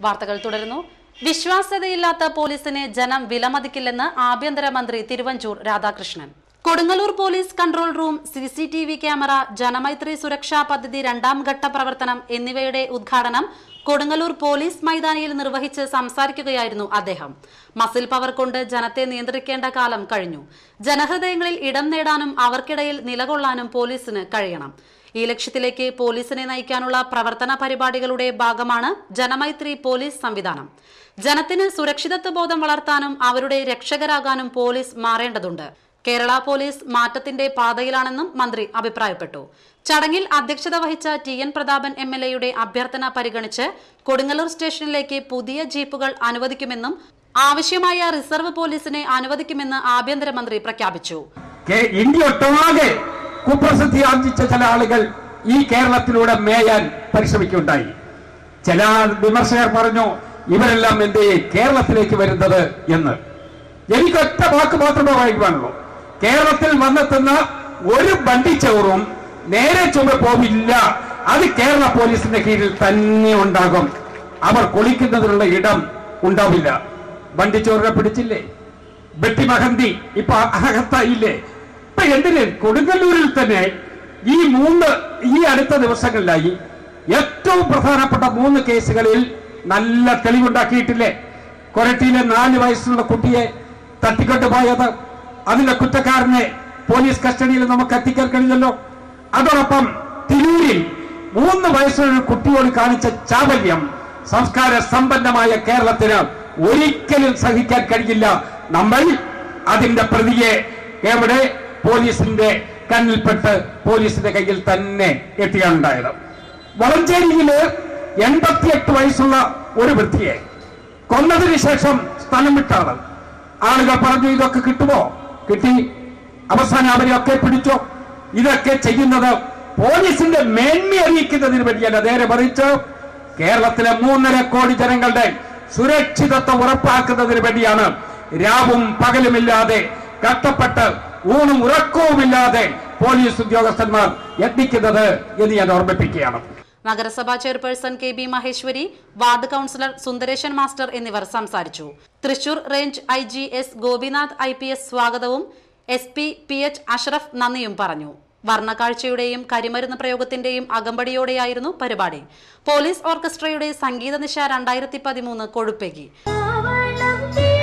വാർത്തകൾ തുടരുന്നു വിശ്വാസ്യതയില്ലാത്ത പോലീസിനെ ജനം വിലമതിക്കില്ലെന്ന് ആഭ്യന്തരമന്ത്രി Thiruvanchoor Radhakrishnan Kodungallur police control room C C T V camera Janamaithri സുരക്ഷാ പദ്ധതി രണ്ടാം ഘട്ട പ്രവർത്തനം എന്നിവയുടെ ഉദ്ഘാടനം കൊടുങ്ങല്ലൂർ പോലീസ് മൈതാനിയിൽ നിർവഹിച്ച് സംസാരിക്കുകയായിരുന്നു അദ്ദേഹം മസിൽ പവർ കൊണ്ട് ജനത്തെ നിയന്ത്രിക്കേണ്ട കാലം കഴിഞ്ഞു ജനഹൃദയങ്ങളിൽ ഇടം നേടാനും അവർക്കിടയിൽ നിലകൊള്ളാനും പോലീസിന് കഴിയണം ഈ ലക്ഷ്യത്തിലേക്ക് പോലീസിനെ നയിക്കാനുള്ള പ്രവർത്തന പരിപാടികളുടെ ഭാഗമാണ് ജനമൈത്രി പോലീസ് സംവിധാനം ജനത്തിന് സുരക്ഷിതത്വ ബോധം വളർത്താനും അവരുടെ രക്ഷകരാകാനും പോലീസ് മാറേണ്ടതുണ്ട് കേരള പോലീസ് മാറ്റത്തിന്റെ പാതയിലാണെന്നും മന്ത്രി അഭിപ്രായപ്പെട്ടു ചടങ്ങിൽ അധ്യക്ഷത വഹിച്ച T N Prathapan M L എയുടെ അഭ്യർത്ഥന പരിഗണിച്ച് കൊടുങ്ങല്ലൂർ സ്റ്റേഷനിലേക്ക് പുതിയ ജീപ്പുകൾ അനുവദിക്കുമെന്നും ആവശ്യമായ റിസർവ് പോലീസിനെ അനുവദിക്കുമെന്ന് ആഭ്യന്തരമന്ത്രി പ്രഖ്യാപിച്ചു കേ- ഇന്ത്യ ഒട്ടാകെ കുപ്രസിദ്ധി ആർജിച്ച ചില ആളുകൾ ഈ കേരളത്തിലൂടെ മേയാൻ പരിശ്രമിക്കുകയുണ്ടായി ചില വിമർശകർ പറഞ്ഞു ഇവരെല്ലാം എന്തേ കേരളത്തിലേക്ക് വരുന്നത് എന്ന് എനിക്കൊറ്റ വാക്ക് മാത്രമേ പറയുവാനുള്ളൂ കേരളത്തിൽ വന്നെത്തുന്ന ഒരു വണ്ടിച്ചോറും നേരെ ചുമ പോവില്ല അത് കേരള പോലീസിന്റെ കീഴിൽ തന്നെ ഉണ്ടാകും അവർ കുളിക്കുന്നതിനുള്ള ഇടം ഉണ്ടാവില്ല വണ്ടിച്ചോറിനെ പിടിച്ചില്ലേ ബെട്ടി മഹന്തി ഇപ്പൊ അകത്തായില്ലേ ഇപ്പൊ എന്തിന് കൊടുങ്ങല്ലൂരിൽ തന്നെ ഈ മൂന്ന് ഈ അടുത്ത ദിവസങ്ങളിലായി ഏറ്റവും പ്രധാനപ്പെട്ട മൂന്ന് കേസുകളിൽ നല്ല തെളിവുണ്ടാക്കിയിട്ടില്ലേ കൊരട്ടിയിലെ നാല് വയസ്സുള്ള കുട്ടിയെ തട്ടിക്കൊണ്ടുപോയത് അതിന്റെ കുറ്റക്കാരനെ പോലീസ് കസ്റ്റഡിയിൽ നമുക്ക് എത്തിക്കാൻ കഴിഞ്ഞല്ലോ അതോടൊപ്പം തിരൂരിൽ മൂന്ന് വയസ്സുള്ള ഒരു കുട്ടിയോട് കാണിച്ച ചാവല്യം സംസ്കാര സമ്പന്നമായ കേരളത്തിന് ഒരിക്കലും സഹിക്കാൻ കഴിയില്ല നമ്മൾ അതിന്റെ പ്രതിയെ എവിടെ പോലീസിന്റെ കണ്ണിൽപ്പെട്ട് പോലീസിന്റെ കയ്യിൽ തന്നെ എത്തിയാണുണ്ടായത് വളഞ്ചേരിയില് എൺപത്തിയെട്ട് വയസ്സുള്ള ഒരു വൃത്തിയെ കൊന്നതിന് ശേഷം സ്ഥലം വിട്ടാണ് ആളുകൾ പറഞ്ഞു ഇതൊക്കെ കിട്ടുമോ കിട്ടി അവസാനം അവരെയൊക്കെ പിടിച്ചോ ഇതൊക്കെ ചെയ്യുന്നത് പോലീസിന്റെ മേന്മ അറിയിക്കുന്നതിന് വേണ്ടിയല്ല നേരെ മറിച്ച് കേരളത്തിലെ മൂന്നര കോടി ജനങ്ങളുടെ സുരക്ഷിതത്വം ഉറപ്പാക്കുന്നതിന് വേണ്ടിയാണ് രാവും പകലുമില്ലാതെ കഷ്ടപ്പെട്ട് ഊണും ഉറക്കവുമില്ലാതെ പോലീസ് ഉദ്യോഗസ്ഥന്മാർ യത്നിക്കുന്നത് എന്ന് ഞാൻ ഓർമ്മിപ്പിക്കുകയാണ് നഗരസഭാ chairperson K B Maheshwari ward councillor Sundaresan master എന്നിവർ സംസാരിച്ചു Thrissur range I G S Gopinath I P S സ്വാഗതവും S P P H Ashraf നന്ദിയും പറഞ്ഞു വർണ്ണക്കാഴ്ചയുടെയും കരിമരുന്ന് പ്രയോഗത്തിന്റെയും അകമ്പടിയോടെയായിരുന്നു പരിപാടി പോലീസ് ഓർക്കസ്ട്രയുടെ സംഗീത നിശ രണ്ടായിരത്തി പതിമൂന്ന് കൊഴുപ്പേകി അവളം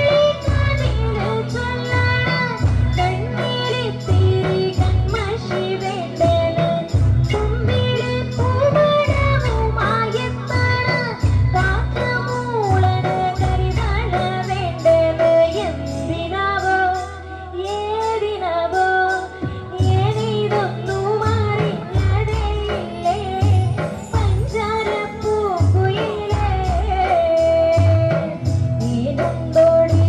തിരികനിലെ ചൊല്ലണ കണ്ണിലെ തിരികൻ മഷി വേണ്ടന തുമ്പിലെ പൂവടവുമായെത്തണ കാക്കമൂളണ കരിതണ വേണ്ടന എന്തിനാവോ ഏതിനാവോ ഏനിതൊന്നും അറിഞ്ഞതേയില്ലേ പഞ്ചാരപ്പൂക്കുയിലേ നീനുണ്ടോടി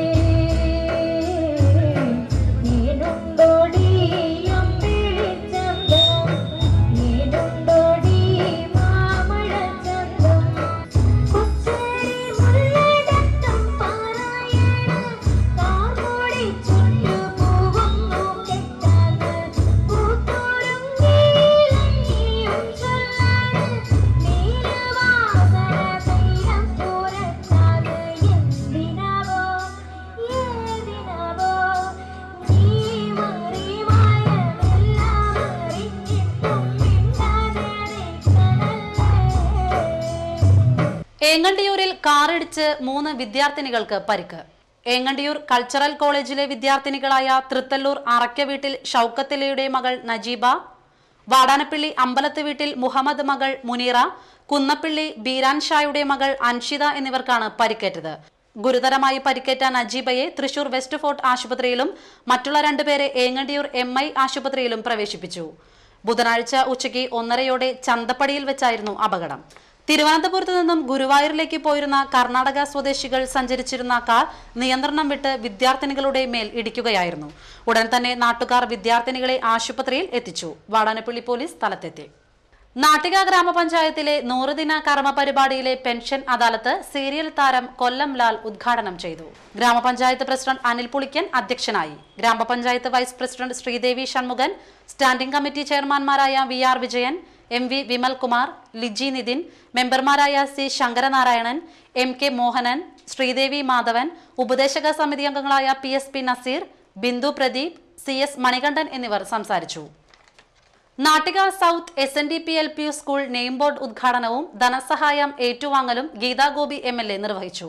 നീനുണ്ടോടി അമ്പിളിച്ചന്തം നീനുണ്ടോടി മാമഴച്ചന്തം കൊച്ചേരി മുല്ലടക്കം പാറായണ കാർമോടി ചുണ്ടു പൂവുന്നു കെട്ടാന് പൂത്തോരും നീലങ്ങിയും ചൊല്ലാണ് നീലവാസന തൈലം പുരട്ടാന് എന്തിനാവോ ഏതിനാവോ നീ മാറി മായമെല്ലാം അറിഞ്ഞിട്ടും മിണ്ടാതെ നിൽക്കണല്ലേ ഏങ്ങണ്ടിയൂരിൽ കാറിടിച്ച് മൂന്ന് വിദ്യാർത്ഥിനികൾക്ക് പരിക്ക് ഏങ്ങണ്ടിയൂർ കൾച്ചറൽ കോളേജിലെ വിദ്യാർത്ഥിനികളായ തൃത്തല്ലൂർ അറയ്ക്ക വീട്ടിൽ ഷൌക്കത്തിലയുടെ മകൾ നജീബ വാടാനപ്പള്ളി അമ്പലത്ത് വീട്ടിൽ മുഹമ്മദ് മകൾ മുനീറ കുന്നപ്പള്ളി ബീരാൻ ഷായുടെ മകൾ അൻഷിത എന്നിവർക്കാണ് പരിക്കേറ്റത് ഗുരുതരമായി പരിക്കേറ്റ നജീബയെ തൃശൂർ വെസ്റ്റ് ഫോർട്ട് ആശുപത്രിയിലും മറ്റുള്ള രണ്ടുപേരെ ഏങ്ങണ്ടിയൂർ എം ഐ ആശുപത്രിയിലും പ്രവേശിപ്പിച്ചു ബുധനാഴ്ച ഉച്ചയ്ക്ക് ഒന്നരയോടെ ചന്തപ്പടിയിൽ വെച്ചായിരുന്നു അപകടം തിരുവനന്തപുരത്ത് നിന്നും ഗുരുവായൂരിലേക്ക് പോയിരുന്ന കർണാടക സ്വദേശികൾ സഞ്ചരിച്ചിരുന്ന കാർ നിയന്ത്രണം വിട്ട് വിദ്യാർത്ഥിനികളുടെ മേൽ ഇടിക്കുകയായിരുന്നു ഉടൻ തന്നെ നാട്ടുകാർ വിദ്യാർത്ഥിനികളെ ആശുപത്രിയിൽ എത്തിച്ചു വാടാനപ്പള്ളി പോലീസ് സ്ഥലത്തെത്തി നാട്ടിക ഗ്രാമപഞ്ചായത്തിലെ നൂറുദിന കർമ്മ പരിപാടിയിലെ പെൻഷൻ അദാലത്ത് സീരിയൽ താരം കൊല്ലം ലാൽ ഉദ്ഘാടനം ചെയ്തു ഗ്രാമപഞ്ചായത്ത് പ്രസിഡന്റ് അനിൽ പുളിക്കൻ അധ്യക്ഷനായി ഗ്രാമപഞ്ചായത്ത് vice president Sreedevi Shanmukhan standing committee ചെയർമാൻമാരായ V R Vijayan M V Vimalkumar Liji Nithin മെമ്പർമാരായ C Sankaranarayanan M K Mohanan Sreedevi Madhavan ഉപദേശക സമിതി അംഗങ്ങളായ P S P Nazeer Bindu Pradeep C S Manikandan എന്നിവർ സംസാരിച്ചു Nattika south S N D P L P U school name board ഉദ്ഘാടനവും ധനസഹായം ഏറ്റുവാങ്ങലും Geetha Gopi M L A നിർവഹിച്ചു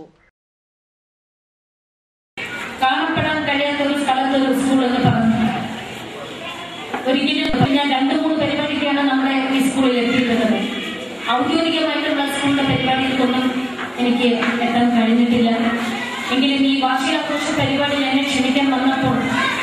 കാണപ്പെടാൻ കഴിയാത്ത ഒരു സ്ഥലത്ത് ഒരു സ്കൂൾ എന്ന് പറഞ്ഞു ഒരിക്കലും ഞാൻ രണ്ടു മൂന്ന് പരിപാടിക്കാണ് നമ്മുടെ ഈ സ്കൂളിൽ എത്തിയിട്ടുള്ളത് ഔദ്യോഗികമായിട്ടുള്ള സ്കൂളിന്റെ പരിപാടികൾക്കൊന്നും എനിക്ക് എത്താൻ കഴിഞ്ഞിട്ടില്ല എങ്കിലും ഈ വാർഷികാഘോഷ പരിപാടിയിൽ എന്നെ ക്ഷണിക്കാൻ വന്നപ്പോൾ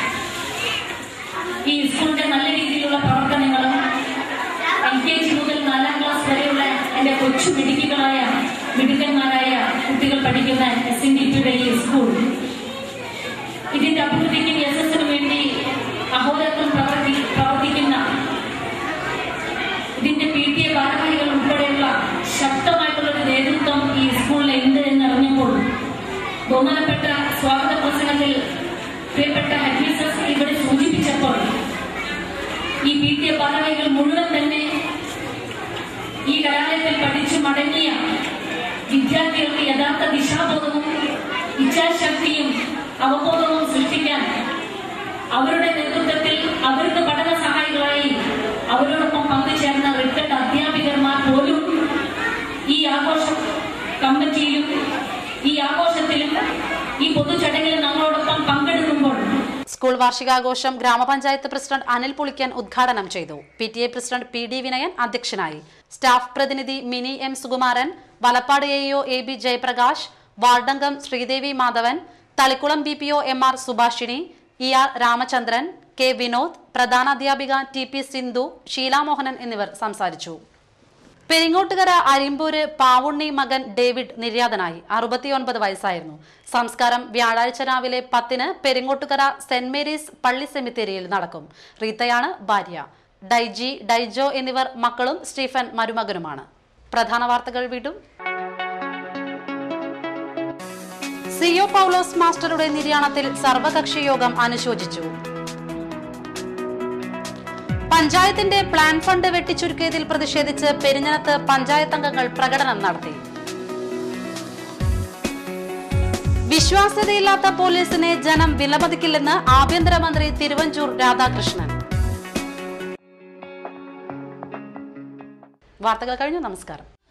ഈ സ്കൂളിന്റെ നല്ല രീതിയിലുള്ള പ്രവർത്തനങ്ങളും എൽ കെ ജി മുതൽ നാലാം ക്ലാസ് വരെയുള്ള എന്റെ കൊച്ചു മിടുക്കികളായ മിടുക്കന്മാരായ കുട്ടികൾ പഠിക്കുന്ന എസ് എൻ ഡി പിയുടെ ഈ സ്കൂൾ ഇതിന്റെ അഭിവൃദ്ധിക്കും യശസ്സിനും വേണ്ടി അഹോരാത്രം പ്രവർത്തി പ്രവർത്തിക്കുന്ന ഇതിന്റെ പി ടി എ ഭാരവാഹികൾ ഉൾപ്പെടെയുള്ള ശക്തമായിട്ടുള്ള ഒരു നേതൃത്വം ഈ സ്കൂളിൽ ഉണ്ട് എന്നറിഞ്ഞപ്പോൾ ബഹുമാനപ്പെട്ട സ്വാഗത പ്രസംഗത്തിൽ പ്രിയപ്പെട്ട ഹെഡ്മിസ്ട്രസ് ഇവിടെ സൂചിപ്പിച്ചപ്പോൾ ഈ പി ടി എ ഭാരവാഹികൾ മുഴുവൻ തന്നെ ഈ കലാലയത്തിൽ പഠിച്ചു മടങ്ങിയ വിദ്യാർത്ഥികൾക്ക് യഥാർത്ഥ ദിശാബോധവും ഇച്ഛാശക്തിയും അവബോധവും സൃഷ്ടിക്കാൻ അവരുടെ നേതൃത്വത്തിൽ അവർക്ക് പഠന സഹായികളായി അവരോടൊപ്പം പങ്കുചേർന്ന റിട്ടയർഡ് അധ്യാപികന്മാർ പോലും ഈ ആഘോഷ കമ്മിറ്റിയിലും ഈ ആഘോഷത്തിലും ഈ പൊതുചടങ്ങിലും നമ്മളോടൊപ്പം പങ്കെടുക്കുമ്പോൾ സ്കൂൾ വാർഷികാഘോഷം ഗ്രാമപഞ്ചായത്ത് പ്രസിഡന്റ് അനിൽ പുളിക്കൻ ഉദ്ഘാടനം ചെയ്തു P T A president P D Vinayan അധ്യക്ഷനായി സ്റ്റാഫ് പ്രതിനിധി Mini M Sukumaran Valappad A O A B Jayaprakash വാർഡംഗം Sreedevi Madhavan Thalikkulam B P O M R Subhashini E R Ramachandran K Vinod പ്രധാനാധ്യാപിക ടി പി സിന്ധു ഷീലാമോഹനൻ എന്നിവർ സംസാരിച്ചു പെരിങ്ങോട്ടുകര അരിമ്പൂര് പാവുണ്ണി മകൻ ഡേവിഡ് നിര്യാതനായി അറുപത്തിയൊൻപത് വയസ്സായിരുന്നു സംസ്കാരം വ്യാഴാഴ്ച രാവിലെ പത്തിന് പെരിങ്ങോട്ടുകര സെന്റ് മേരീസ് പള്ളി സെമിത്തേരിയിൽ നടക്കും റീത്തയാണ് ഭാര്യ ഡൈജി ഡൈജോ എന്നിവർ മക്കളും സ്റ്റീഫൻ മരുമകനുമാണ് പ്രധാന വാർത്തകൾ വീണ്ടും സിഒ പൗലോസ് മാസ്റ്ററുടെ നിര്യാണത്തിൽ സർവകക്ഷി യോഗം അനുശോചിച്ചു പഞ്ചായത്തിന്റെ പ്ലാൻ ഫണ്ട് വെട്ടിച്ചുരുക്കിയതിൽ പ്രതിഷേധിച്ച് പെരിഞ്ഞനത്ത് പഞ്ചായത്ത് അംഗങ്ങൾ പ്രകടനം നടത്തി വിശ്വാസ്യതയില്ലാത്ത പോലീസിനെ ജനം വിലമതിക്കില്ലെന്ന് ആഭ്യന്തരമന്ത്രി തിരുവഞ്ചൂർ രാധാകൃഷ്ണൻ വാർത്തകൾ കഴിഞ്ഞു നമസ്കാരം